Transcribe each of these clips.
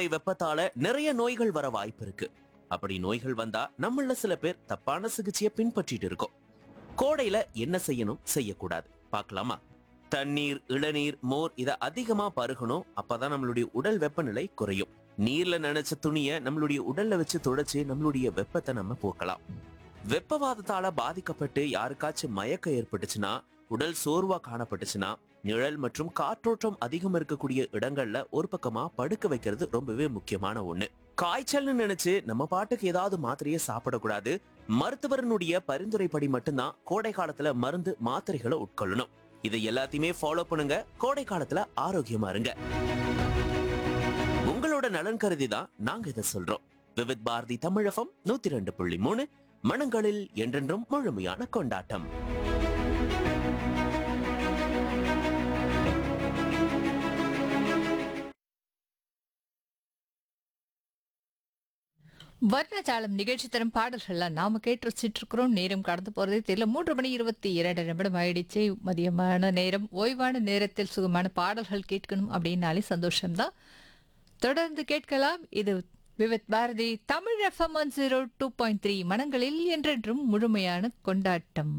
கோடை வெப்பத்தால நிறைய நோய்கள் வர வாய்ப்பு இருக்கு அப்படி நோய்கள் வந்தா நம்மள சில பேர் தப்பான சிகிச்சையை பின்பற்றிட்டு இருக்கோம் கோடையில என்ன செய்யணும் செய்யக்கூடாது பார்க்கலாமா தண்ணீர் இளநீர் மோர் இத அதிகமா பருகணும் அப்பதான் நம்மளுடைய உடல் வெப்பநிலை குறையும் நீர்ல நனைச்ச துணிய நம்மளுடைய உடல்ல வச்சு துடைச்சு நம்மளுடைய வெப்பத்தை நம்ம போக்கலாம் வெப்பவாதத்தால பாதிக்கப்பட்டு யாருக்காச்சும் மயக்கம் ஏற்பட்டுச்சுன்னா உடல் சோர்வா காணப்பட்டுச்சுன்னா நிழல் மற்றும் காற்றோட்டம் அதிகம் இருக்கக்கூடிய இடங்கள்ல ஒரு பக்கமா படுக்க வைக்கிறது ரொம்பவே முக்கியமான ஒண்ணு காய்ச்சல்னு நினைச்சு நம்ம பாட்டுக்கு ஏதாவது மாத்திரையை சாப்பிடக்கூடாது மருத்துவரனுடைய பரிந்துரைப்படி மட்டும்தான் கோடை காலத்துல மருந்து மாத்திரைகளை உட்கொள்ளணும் இதை எல்லாத்தையுமே ஃபாலோ பண்ணுங்க கோடை காலத்துல ஆரோக்கியமா இருங்க உங்களோட நலன் கருதி தான் நாங்க இதை சொல்றோம் விவித் பாரதி தமிழகம் நூத்தி ரெண்டு புள்ளி மூணு மனங்களில் என்றென்றும் முழுமையான கொண்டாட்டம் வர்ணஜாலம் நிகழ்ச்சி தரும் பாடல்கள்லாம் நாம கேட்டு ரசிச்சுட்டு இருக்கிறோம் நேரம் கடந்து போறதே தெரியல மூன்று மணி இருபத்தி இரண்டு நிமிடம் ஆயிடுச்சு மதியமான நேரம் ஓய்வான நேரத்தில் சுகமான பாடல்கள் கேட்கணும் அப்படின்னாலே சந்தோஷம்தான் தொடர்ந்து கேட்கலாம் இது Vividh Bharati Tamil FM one zero two point three மனங்களில் என்றென்றும் முழுமையான கொண்டாட்டம்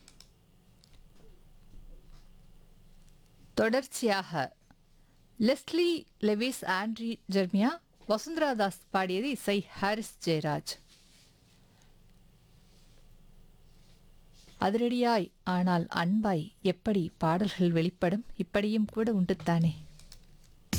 தொடர்ச்சியாக Leslie Lewis Andrea Jeremiah Vasundhara Das பாடியது இசை ஹாரிஸ் ஜெயராஜ் அதிரடியாய் ஆனால் அன்பாய் எப்படி பாடல்கள் வெளிப்படும் இப்படியும் கூட உண்டுத்தானே